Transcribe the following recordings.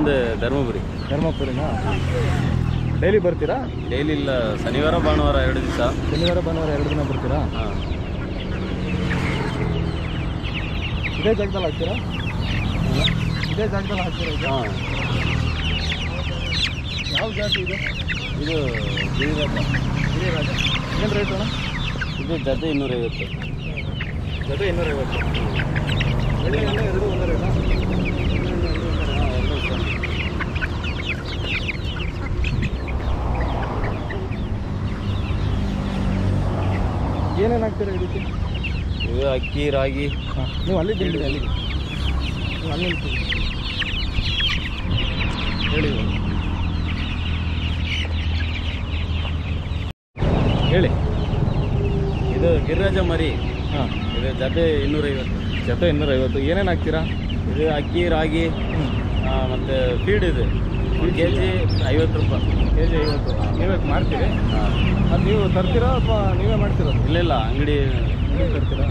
ನಮ್ದು ಧರ್ಮಪುರಿ ಧರ್ಮಪುರಿನಾ ಡೈಲಿ ಬರ್ತೀರಾ ಡೈಲಿ ಇಲ್ಲ ಶನಿವಾರ ಭಾನುವಾರ ಎರಡು ದಿವಸ ಶನಿವಾರ ಭಾನುವಾರ ಎರಡು ದಿನ ಬರ್ತೀರಾ ಹಾಂ ಇದೇ ಜಾಗದಲ್ಲಿ ಹಾಕ್ತೀರಾ ಇದೇ ಜಾಗದಲ್ಲಿ ಹಾಕ್ತೀರಾ ಈಗ ಹಾಂ ಯಾವ ಜಾತಿ ಇದು ಇದು ಗಿರಿರಾಜ ಹಿರಿಯರಾಜ ಏನು ರೇಟ್ ಅಣ್ಣ ಇದು ಜೊತೆ ಇನ್ನೂರೈವತ್ತು ಜೊತೆ ಇನ್ನೂರೈವತ್ತು ಎಣ್ಣೆ ಎಲ್ಲ ಎರಡು ಒಂದೇ ರೇಟಾ ಏನೇನು ಹಾಕ್ತೀರಾ ಇದಕ್ಕೆ ಇದು ಅಕ್ಕಿ ರಾಗಿ ಹಾಂ ನೀವು ಅಲ್ಲಿ ಬಿಲ್ಡಿ ಅಲ್ಲಿಗೆ ನೀವು ಅಲ್ಲಿ ನಿಲ್ತೀರಿ. ಹೇಳಿ ಹೇಳಿ ಇದು ಗಿರಿರಾಜ ಮರಿ ಹಾಂ ಇದು ಜೊತೆ ಇನ್ನೂರೈವತ್ತು ಜೊತೆ ಇನ್ನೂರೈವತ್ತು ಏನೇನು ಹಾಕ್ತೀರಾ ಇದು ಅಕ್ಕಿ ರಾಗಿ ಹ್ಞೂ ಆ, ಮತ್ತೆ ಫೀಡ್ ಇದು ಕೆ ಜಿ ಐವತ್ತು ರೂಪಾಯಿ ಕೆ ಜಿ ಐವತ್ತು ನೀವೇ ಮಾಡ್ತೀರಿ ಹಾಂ ಅದು ನೀವು ತರ್ತೀರಾ ಅಥವಾ ನೀವೇ ಮಾಡ್ತೀರಾ ಇಲ್ಲ ಇಲ್ಲ ಅಂಗಡಿ ನೀವೇ ತರ್ತೀರಾ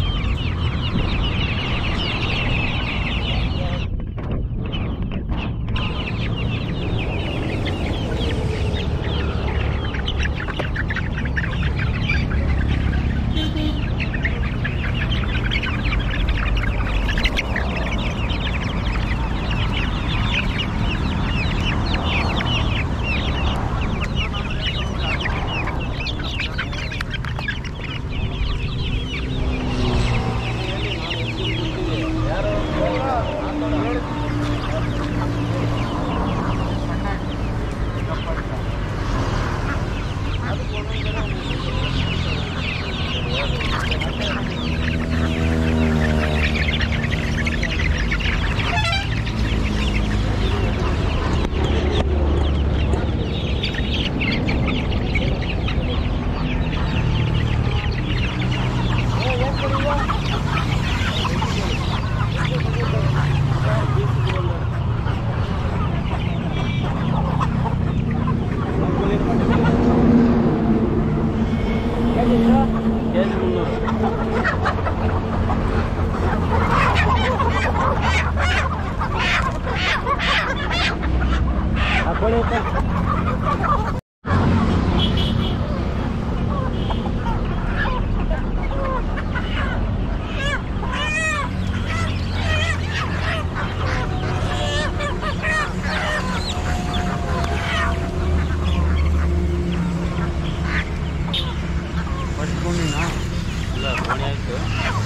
ಕೆ ಜಿ ಮುನ್ನೂರು ಇಲ್ಲ ಕೋಣೆ ಆಯಿತು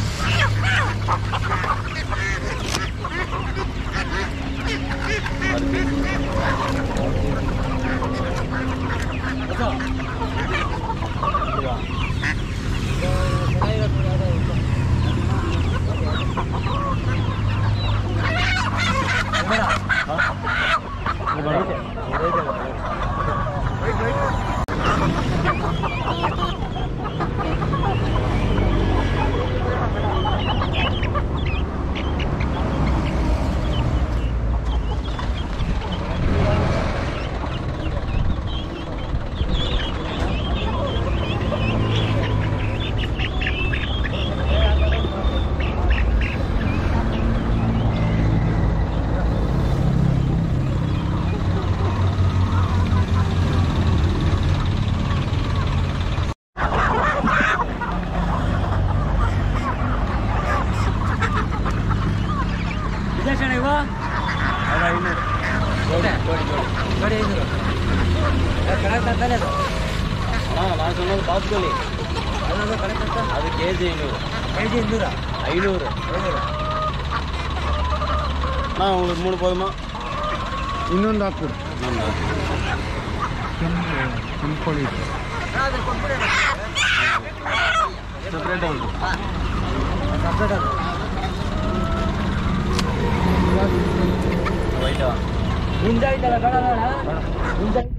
ಹಾಂ ನಾಲ್ಕು ಅನ್ನೋದು ಬಾಸ್ಕೋಲಿ ಅದು ಕೆ ಜಿ ಐನೂರು ஐநூறு நான் உங்களுக்கு மூணு போதுமா ಇನ್ನೊಂದು ಹಾಕ್ಬಿಡು ಕೆಂಪುಳಿ செப்பரேட்டாக உண்டு ஒயிட்டா ಹಿಂದೆ ಐತಲ್ಲ ಬೇಡ ಬೇಡ ಹಿಂದೆ